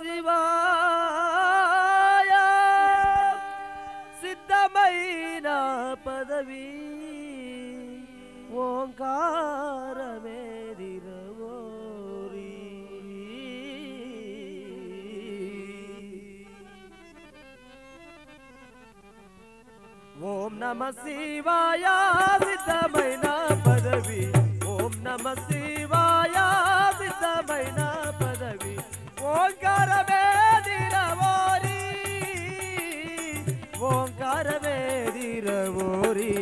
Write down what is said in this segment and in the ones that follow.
శివాయ సిద్ధమైన పదవి ఓంకారమేదిరవోరి ఓం నమ శివాయ సిద్ధమైన పదవి ఓం నమ శివాయ సిద్ధమైన పదవి ఓంకారమేదిరవోరి ఓంకారమేదిరవోరి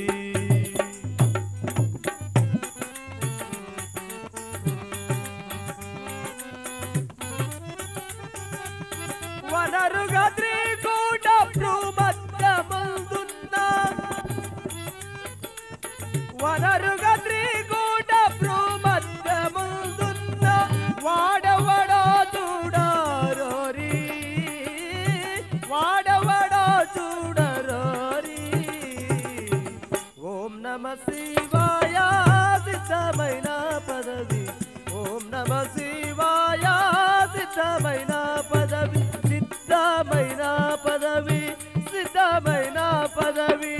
వనరుగా త్రికూట భ్రూమధ్యమందున్న వనరుగా త్రికూట భ్రూమధ్యమందున్న వాడవడో చూడరోరి వాడవడో చూడరోరి ఓం నమ శివాయ సిద్ధమైన పదవి ఓం నమ శివాయ సిద్ధమైన పదవి సిద్ధమైన పదవి సిద్ధమైన పదవి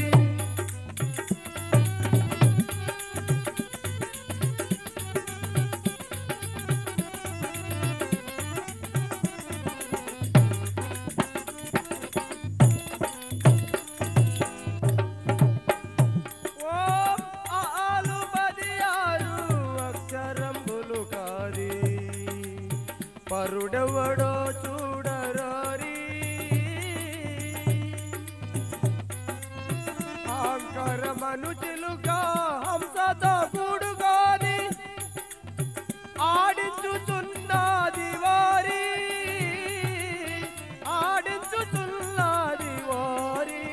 ఓం ఆలు పదియారు అక్షరంబులు కాది పరుడెవడో చూడరారి ఆంకరమను చిలుక హంసతో కూడుకొని ఆడించుచున్నది వారి ఆడించుచున్నది వారి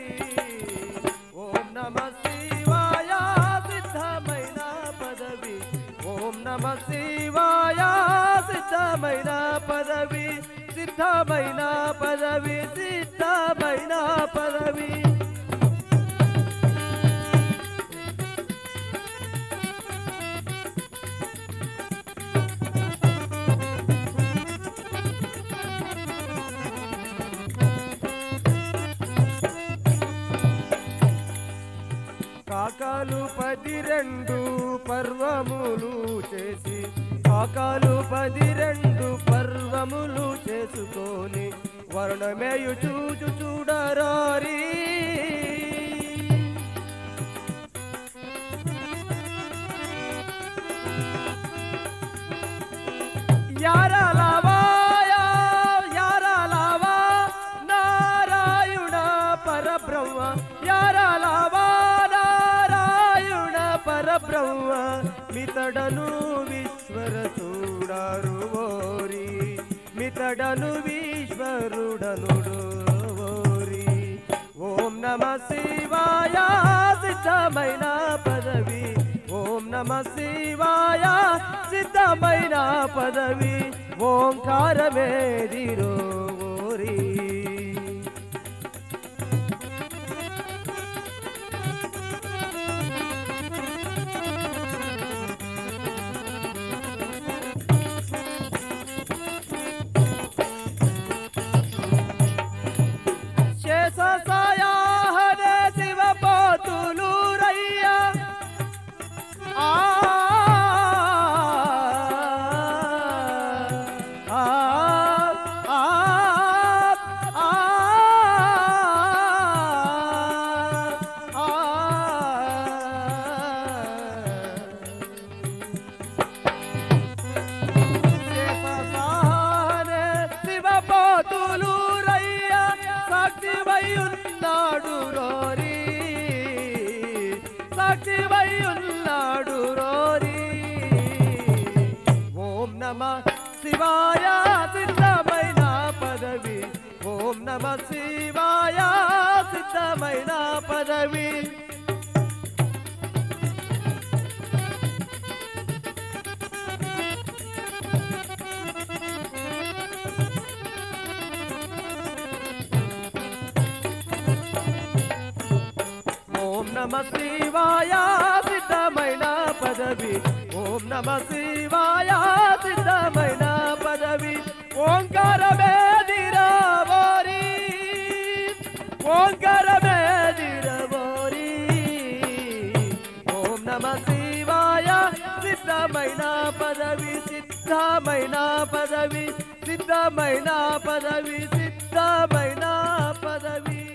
ఓం నమ శివాయ సిద్ధమైన పదవి ఓం నమ శివాయ సిద్ధమైన పదవి సిద్ధమైన పదవి సిద్ధమైన పదవి కాకాలు పది రెండు పర్వములు చేసి కాకాలు పది రెండు పర్వములు చేసుకొని వర్ణమేయు చూచు చూడరారి యారలవాయా యారలవా నారాయణ పరబ్రహ్మ యారలవా నారాయణ పరబ్రహ్మ మితడను విశ్వర చూడారు ఓరి మితడను ఈశ్వరుడనుడు ఓరి ఓం నమ శివాయ సిద్ధమైన పదవి ఓం నమ శివాయ సిద్ధమైన పదవి ఓంకారమేదిరో ఓరి శేషసాయా హరే శివ పోతులు రయ్యా ఆ ఆ ఆ ఆ శేషసానే శివ పోతులు రయ్యా సాక్షి ఉన్నాడు రోరి సాక్షి ఉన్నాడు రోరి ఓం నమ శివాయ సిద్ధమైన పదవి ఓం నమ శివాయ సిద్ధమైన పదవి ఓం నమ శివాయ సిద్ధమైన పదవి ఓం నమ శివాయ సిద్ధమైన పదవి ఓం ఓంకారమే దిరవోరి ఓంకారమే దిరవోరి ఓం నమ శివాయ సిద్ధమైన పదవి సిద్ధమైన పదవి సిద్ధమైన పదవి సిద్ధమైన పదవి